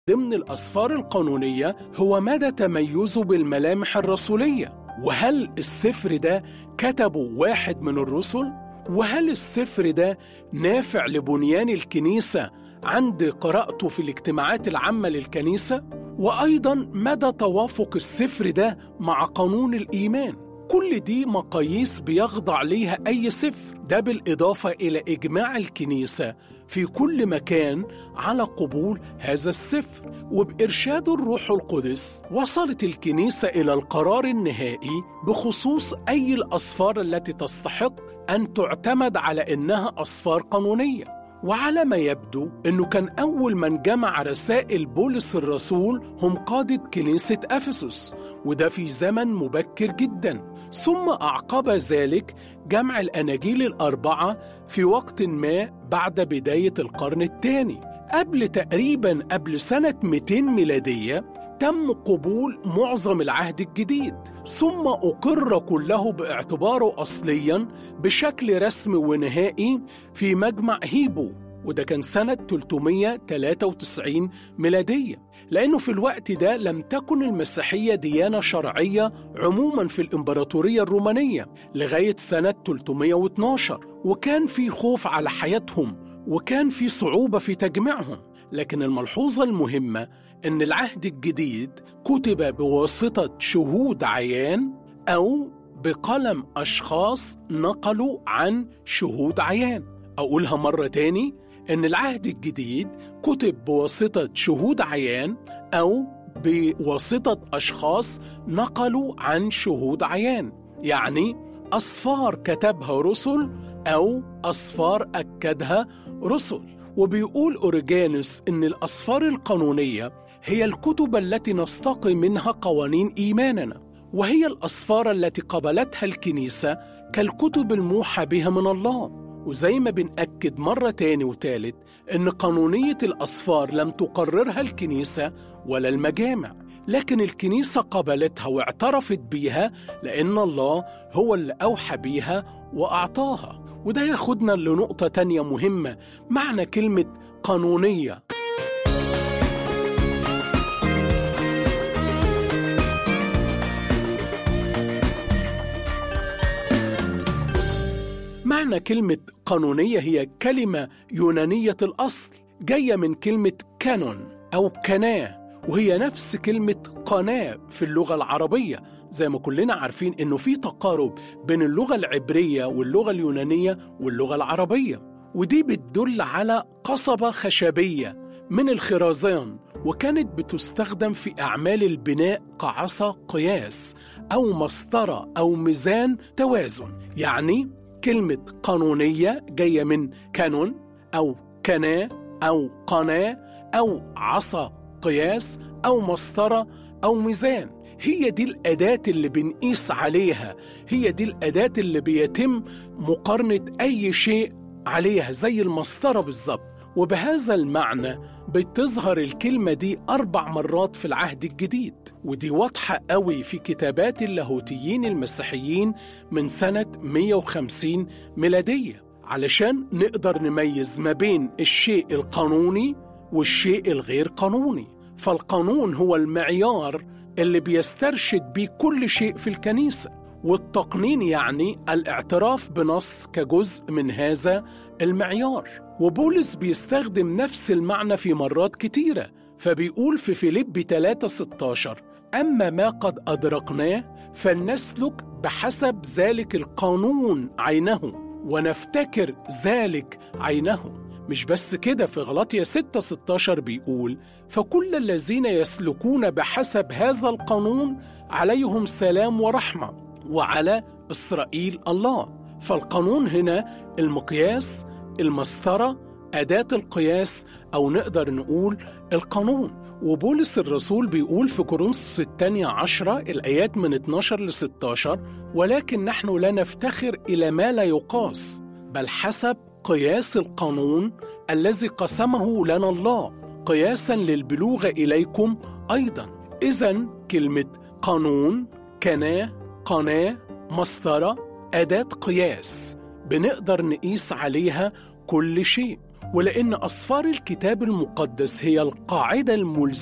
ضمن الأسفار القانونية هو مدى تميزه بالملامح الرسولية وهل السفر ده كتبه واحد من الرسل؟ وهل السفر ده نافع لبنيان الكنيسة عند قراءته في الاجتماعات العامة للكنيسة؟ وأيضا مدى توافق السفر ده مع قانون الإيمان كل دي مقاييس بيخضع ليها أي سفر ده بالإضافة إلى إجماع الكنيسة في كل مكان على قبول هذا السفر وبإرشاد الروح القدس وصلت الكنيسة إلى القرار النهائي بخصوص أي الأسفار التي تستحق أن تعتمد على إنها أسفار قانونية وعلى ما يبدو انه كان اول من جمع رسائل بولس الرسول هم قاده كنيسه افسس وده في زمن مبكر جدا ثم اعقب ذلك جمع الاناجيل الاربعه في وقت ما بعد بدايه القرن الثاني قبل تقريبا قبل سنه 200 ميلاديه تم قبول معظم العهد الجديد ثم أقر كله باعتباره أصليا بشكل رسمي ونهائي في مجمع هيبو وده كان سنة 393 ميلادية لأنه في الوقت ده لم تكن المسيحية ديانة شرعية عموما في الإمبراطورية الرومانية لغاية سنة 312 وكان في خوف على حياتهم وكان في صعوبة في تجميعهم لكن الملحوظة المهمة أن العهد الجديد كتب بواسطة شهود عيان أو بقلم أشخاص نقلوا عن شهود عيان أقولها مرة تاني أن العهد الجديد كتب بواسطة شهود عيان أو بواسطة أشخاص نقلوا عن شهود عيان يعني أصفار كتبها رسل أو أصفار أكدها رسل وبيقول أوريجانوس إن الأصفار القانونية هي الكتب التي نستقي منها قوانين إيماننا وهي الأصفار التي قبلتها الكنيسة كالكتب الموحى بها من الله وزي ما بنأكد مرة تاني وتالت إن قانونية الأصفار لم تقررها الكنيسة ولا المجامع لكن الكنيسة قبلتها واعترفت بيها لأن الله هو اللي أوحى بيها وأعطاها وده ياخدنا لنقطة تانية مهمة معنى كلمة قانونية معنى كلمة قانونية هي كلمة يونانية الأصل جاية من كلمة كانون أو كناه وهي نفس كلمة قناة في اللغة العربية زي ما كلنا عارفين إنه في تقارب بين اللغة العبرية واللغة اليونانية واللغة العربية ودي بتدل على قصبة خشبية من الخرازان وكانت بتستخدم في أعمال البناء كعصا قياس أو مسطرة أو ميزان توازن يعني كلمة قانونية جاية من كانون أو كناه أو قناة أو عصا قياس أو مسطرة أو ميزان هي دي الأداة اللي بنقيس عليها هي دي الأداة اللي بيتم مقارنة أي شيء عليها زي المسطرة بالظبط وبهذا المعنى بتظهر الكلمة دي أربع مرات في العهد الجديد ودي واضحة قوي في كتابات اللاهوتيين المسيحيين من سنة 150 ميلادية علشان نقدر نميز ما بين الشيء القانوني والشيء الغير قانوني فالقانون هو المعيار اللي بيسترشد بيه كل شيء في الكنيسة والتقنين يعني الاعتراف بنص كجزء من هذا المعيار وبولس بيستخدم نفس المعنى في مرات كتيرة فبيقول في فيليب 3:16 أما ما قد أدركناه فلنسلك بحسب ذلك القانون عينه ونفتكر ذلك عينه مش بس كده في غلطية 6 16 بيقول فكل الذين يسلكون بحسب هذا القانون عليهم سلام ورحمة وعلى إسرائيل الله فالقانون هنا المقياس المسطرة أداة القياس أو نقدر نقول القانون وبولس الرسول بيقول في كورنثوس الثانية عشرة الآيات من 12 ل 16 ولكن نحن لا نفتخر إلى ما لا يقاس بل حسب قياس القانون الذي قسمه لنا الله قياسا للبلوغ إليكم أيضا إذا كلمة قانون كناه قناة مسطرة أداة قياس بنقدر نقيس عليها كل شيء ولأن أسفار الكتاب المقدس هي القاعدة الملزمة